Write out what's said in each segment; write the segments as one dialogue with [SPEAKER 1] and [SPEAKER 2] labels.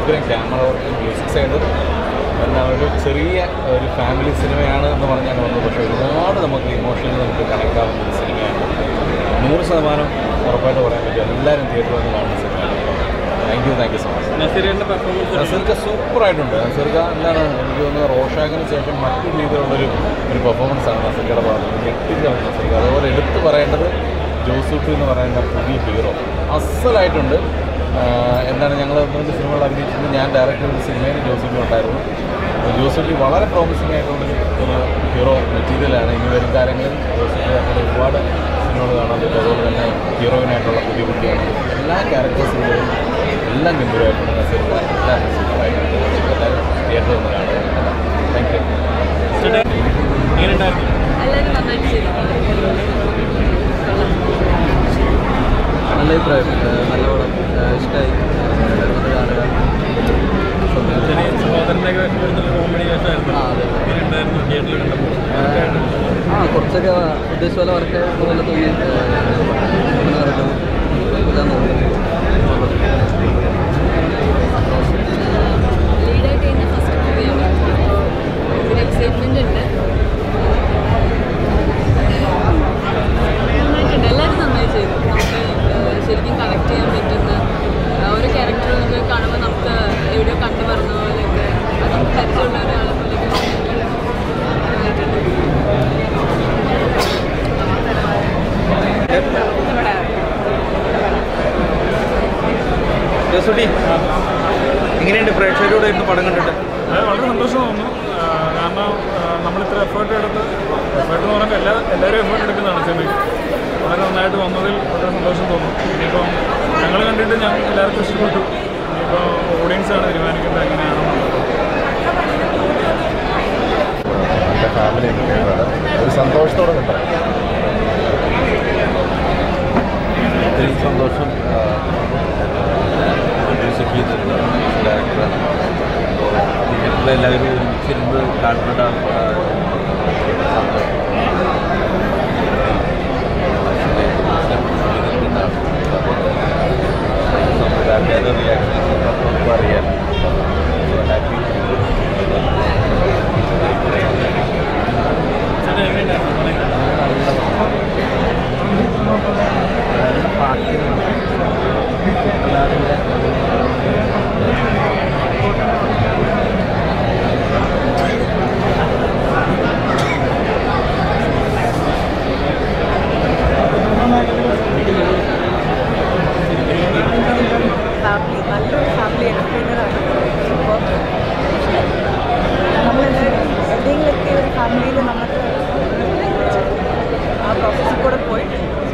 [SPEAKER 1] ഉഗ്രം camera work music side എന്താണ് ഒരു ചെറിയ ഒരു ഫാമിലി സിനിമയാണ് എന്ന് പറഞ്ഞാണ് വന്നത് പക്ഷേ ഒരുപാട് നമുക്ക് ഇമോഷണലി നമുക്ക് കണക്ട് ആവുന്ന ഒരു സിനിമയാണ് നൂറ് ശതമാനം ഉറപ്പായിട്ട് പറയാൻ പറ്റും എല്ലാവരും തിയേറ്ററിൽ വന്ന് കാണുന്ന സിനിമയാണ് thank you thank you so much
[SPEAKER 2] നസീറിന്റെ പെർഫോമൻസ്
[SPEAKER 1] നസീർക്ക് സൂപ്പറായിട്ടുണ്ട് നസീർക്ക് എന്താണ് എനിക്ക് തോന്നുന്നത് റോഷാക്കിന് ശേഷം മറ്റു രീതിയിലുള്ളൊരു ഒരു പെർഫോമൻസ് ആണ് നസീർക്കയുടെ ഭാഗത്ത് ഞെട്ടിച്ചാണ് നസീർക്ക് അതുപോലെ എടുത്തു പറയേണ്ടത് ജോസൂട്ടി എന്ന് പറയുന്ന പുതിയ ഹീറോ അസലായിട്ടുണ്ട് ആഹ് എന്താണ് ഞങ്ങൾ ഒന്ന് രണ്ട് സിനിമകൾ അഭിനയിച്ചിട്ട് ഞാൻ ഡയറക്റ്റ് ചെയ്ത സിനിമയിൽ ജോസൂട്ടി ഉണ്ടായിരുന്നു അപ്പോൾ ജോസൂട്ടി വളരെ പ്രോമിസിംഗ് ആയിട്ടുള്ളൊരു ഒരു ഹീറോ മെറ്റീരിയലാണ് ഇനി വരും കാലങ്ങളിൽ ജോസൂട്ടി അങ്ങനെ ഒരുപാട് സിനിമകൾ കാണാൻ പറ്റും അതുപോലെ തന്നെ ഹീറോയിനായിട്ടുള്ള പുതിയ കുട്ടിയാണ് എല്ലാ ക്യാരക്ടേഴ്സിലും എല്ലാം ഗംഭീരമായിട്ടുണ്ട് നസീർക്ക് എല്ലാം സൂപ്പറായിട്ടുണ്ട് എല്ലാവരും തിയേറ്ററിൽ നിന്ന് കാണുക താങ്ക് യു
[SPEAKER 2] എങ്ങനെയുണ്ടായിരുന്നു
[SPEAKER 3] എല്ലാവരും നന്നായിട്ട് ചെയ്തിട്ടുണ്ട്
[SPEAKER 4] നല്ല അഭിപ്രായം ഏഹ് നല്ല പടം ഏഹ് ഇഷ്ടമായി എല്ലാവരും വന്ന് കാണുക
[SPEAKER 2] ചെറിയ സഹോദരൻ്റെ വരുന്നുള്ള കോമഡി വേഷമായിരുന്നു
[SPEAKER 4] ആ, അതെ.
[SPEAKER 2] എങ്ങനെയുണ്ടായിരുന്നു തിയേറ്ററിൽ കണ്ടപ്പോൾ
[SPEAKER 4] ഏഹ് ആ കുറച്ചൊക്കെ ഉദ്ദേശിച്ച പോലെ വർക്ക് പോലെ തോന്നി കറക്റ്റ് ഇതാന്ന് തോന്നി
[SPEAKER 3] ലീഡായിട്ട് ചെയ്യുന്ന ഫസ്റ്റ് മൂവിയാണ് അപ്പോൾ ഒരു എക്സൈറ്റ്മെൻ്റ് ഉണ്ട് നന്നായിട്ടുണ്ട് എല്ലാവരും നന്നായി ചെയ്തു നമുക്ക് ഏഹ്, ശരിക്കും കണക്ട് ചെയ്യാൻ പറ്റുന്ന ആ ഒരു ക്യാരക്ടറൊക്കെ കാണുമ്പോൾ നമുക്ക് എവിടെയോ കണ്ടു പറഞ്ഞ പോലെയൊക്കെ അത് നമുക്ക് പരിചയമുള്ള ഒരാളെ പോലെയൊക്കെ നന്നായിട്ടുണ്ട്
[SPEAKER 2] ജോസുട്ടി എങ്ങനെയുണ്ട് പ്രേക്ഷകരോട് ഇന്ന് പടം കണ്ടിട്ട്
[SPEAKER 5] അത് വളരെ സന്തോഷം തോന്നുന്നു ആ, കാരണം നമ്മൾ ഇത്ര എഫേർട്ട് എടുത്ത് എഫേർട്ട് എന്ന് പറയുമ്പോൾ എല്ലാ എല്ലാവരും എഫേർട്ട് എടുക്കുന്നതാണ് സിനിമയ്ക്ക് വളരെ നന്നായിട്ട് വന്നതിൽ വളരെ സന്തോഷം തോന്നുന്നു ഇനിയിപ്പം ഞങ്ങൾ കണ്ടിട്ട് ഞങ്ങൾ എല്ലാവർക്കും ഇഷ്ടപ്പെട്ടു ഇനിയിപ്പോൾ ഓഡിയൻസാണ് തീരുമാനിക്കുന്നത് എങ്ങനെയാണെന്നുള്ളത്
[SPEAKER 1] എൻ്റെ ഫാമിലി ഒരു സന്തോഷത്തോടെ കണ്ടത് ഒത്തിരി സന്തോഷം മ്യൂസിക് ചെയ്തിട്ടുള്ള ഡയറക്ടറാണ് എല്ലാവരും ഒരുമിച്ചിരുന്ന് കാണുന്നതാണ് സംവിധാനയുടെ റിയാക്ഷൻസ് നമുക്ക് അറിയാം ഹാപ്പി
[SPEAKER 2] ചേട്ടാ എങ്ങനെയുണ്ടായിരുന്നു
[SPEAKER 6] ഫാമിലി നല്ലൊരു ഫാമിലി എൻ്റർടൈനറാണ് അപ്പോൾ നമ്മളെല്ലാവരും എവിടെയെങ്കിലൊക്കെ ഒരു ഫാമിലിയിൽ നമുക്ക് ആ പ്രോസസ്സിൽ കൂടെ പോയി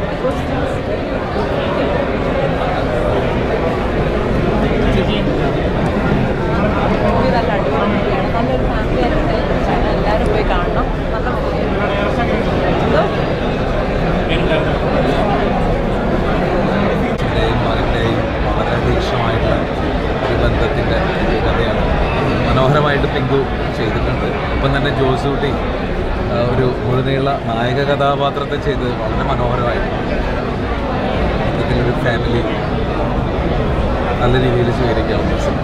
[SPEAKER 6] മൂവി നല്ല അടിപൊളി മൂവിയാണ് നല്ലൊരു ഫാമിലി എൻ്റർടൈനറാണ് എല്ലാവരും പോയി കാണണം നല്ല മൂവിയാണ് എന്തോ
[SPEAKER 4] ൻ്റെയും മകൻ്റെയും വളരെ തീക്ഷണമായിട്ടുള്ള ഒരു ബന്ധത്തിൻ്റെ ഒരു കഥയാണ് മനോഹരമായിട്ട് പിങ്കു ചെയ്തിട്ടുണ്ട് ഇപ്പം തന്നെ ജോസൂട്ടി ആ, ഒരു മുഴുനീള നായക കഥാപാത്രത്തെ ചെയ്ത് വളരെ മനോഹരമായിട്ട് മൊത്തത്തിലൊരു ഫാമിലി നല്ല രീതിയിൽ സ്വീകരിക്കാവുന്ന സിനിമ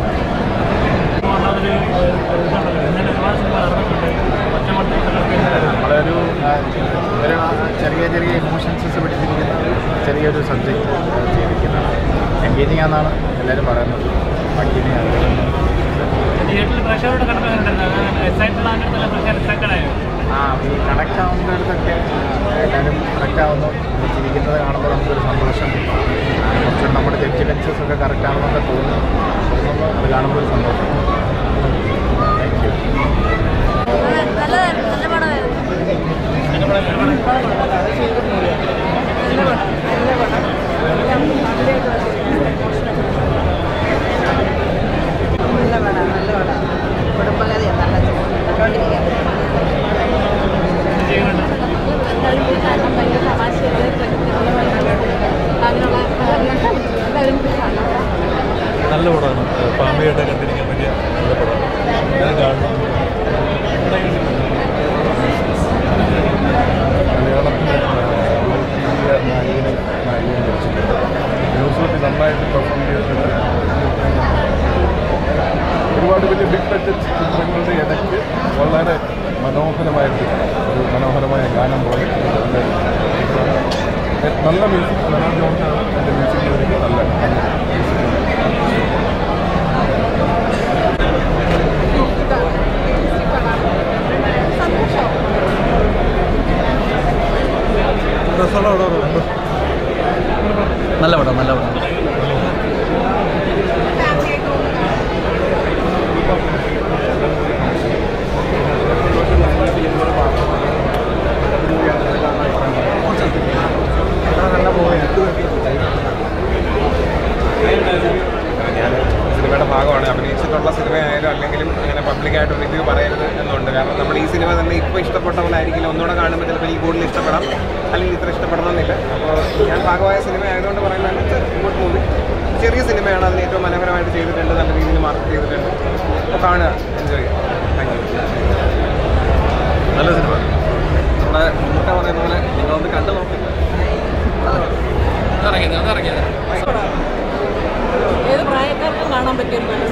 [SPEAKER 7] നമ്മളൊരു ആ, ഒരു ചെറിയ ചെറിയ ഇമോഷൻസസ് പിടിച്ചിരിക്കുന്ന ചെറിയൊരു സബ്ജക്റ്റ് ചെയ്തിരിക്കുന്നതാണ് എൻഗേജിങ് ആണെന്നാണ് എല്ലാവരും പറയുന്നത് ബാക്കി ഇനി അറിയാം.
[SPEAKER 2] തിയേറ്ററിൽ പ്രേക്ഷകരോട് കണ്ടപ്പോൾ എക്സൈറ്റഡ് ആണെടുത്തല്ല പ്രേക്ഷകർ എക്സൈറ്റഡ് ആയോ
[SPEAKER 7] ആ ഈ കണക്ട് ആവുന്നിടത്തൊക്കെ എല്ലാവരും കണക്ട് ആവുന്നു ഈ ചിരിക്കുന്നത് കാണുമ്പോൾ നമുക്കൊരു സന്തോഷം ആ, കുറച്ചുകൂടി നമ്മുടെ ജഡ്ജ്മെൻറ്റ്സസ് ഒക്കെ കറക്റ്റ് ആണെന്നൊക്കെ തോന്നുന്നു തോന്നുമ്പോൾ അത് കാണുമ്പോൾ ഒരു സന്തോഷം താങ്ക് യു
[SPEAKER 3] നല്ല നല്ല പടമായിരുന്നു
[SPEAKER 6] നല്ല പടം നല്ല പടം കുടുംബകഥയാണ് നല്ല കണ്ടോണ്ടിരിക്കാം
[SPEAKER 1] നല്ല പടമാണ് ഫാമിലിയായിട്ട് കണ്ടിരിക്കാൻ പറ്റിയ നല്ല പടമാണ് ഞാൻ കാണണം മലയാളത്തിലെ പുതിയ നായകനെ നായികനെ വെച്ചിട്ടുണ്ട് ന്യൂസിലോട്ട് നന്നായിട്ട് പെർഫോം ചെയ്തിട്ടുണ്ട്
[SPEAKER 8] ഒരുപാട് വലിയ ബിഗ് ബഡ്ജറ്റ് ചിത്രങ്ങളുടെ ഇടയ്ക്ക് വളരെ മനോഹരമായിട്ട് ഒരു മനോഹരമായ ഗാനം പോലെ നല്ല നല്ല മ്യൂസിക് മനോജ് ജോൺസാണ് എൻ്റെ മ്യൂസിക് ലിറിക്ക് നല്ല നല്ല
[SPEAKER 9] നല്ല പടം നല്ല പടം
[SPEAKER 10] ഞാൻ സിനിമയുടെ ഭാഗമാണ് അഭിനയിച്ചിട്ടുള്ള സിനിമയായാലും അല്ലെങ്കിലും അങ്ങനെ പബ്ലിക്കായിട്ട് റിവ്യൂ പറയരുത് എന്നുണ്ട് കാരണം നമ്മൾ ഈ സിനിമ തന്നെ ഇപ്പോൾ ഇഷ്ടപ്പെട്ടവളായിരിക്കില്ല ഒന്നുകൂടെ കാണുമ്പോൾ ചിലപ്പോൾ എനിക്ക് കൂടുതൽ ഇഷ്ടപ്പെടാം അല്ലെങ്കിൽ ഇത്ര ഇഷ്ടപ്പെടണമെന്നില്ല അപ്പോൾ ഞാൻ ഭാഗമായ സിനിമ ആയതുകൊണ്ട് പറയുന്നത് ഗുഡ് മൂവി ചെറിയ സിനിമയാണ് അതിന് ഏറ്റവും മനോഹരമായിട്ട് ചെയ്തിട്ടുണ്ട് നല്ല രീതിയിൽ മാർക്ക് ചെയ്തിട്ടുണ്ട് അപ്പോൾ കാണുക എൻജോയ് ചെയ്യുക താങ്ക് യു
[SPEAKER 4] നല്ല സിനിമ നമ്മുടെ മുന്നോട്ട് പറയുന്ന പോലെ നിങ്ങളൊന്ന് കണ്ടു നോക്കി
[SPEAKER 6] ഏത് പ്രായക്കാർക്കും കാണാൻ പറ്റിയ ഒരു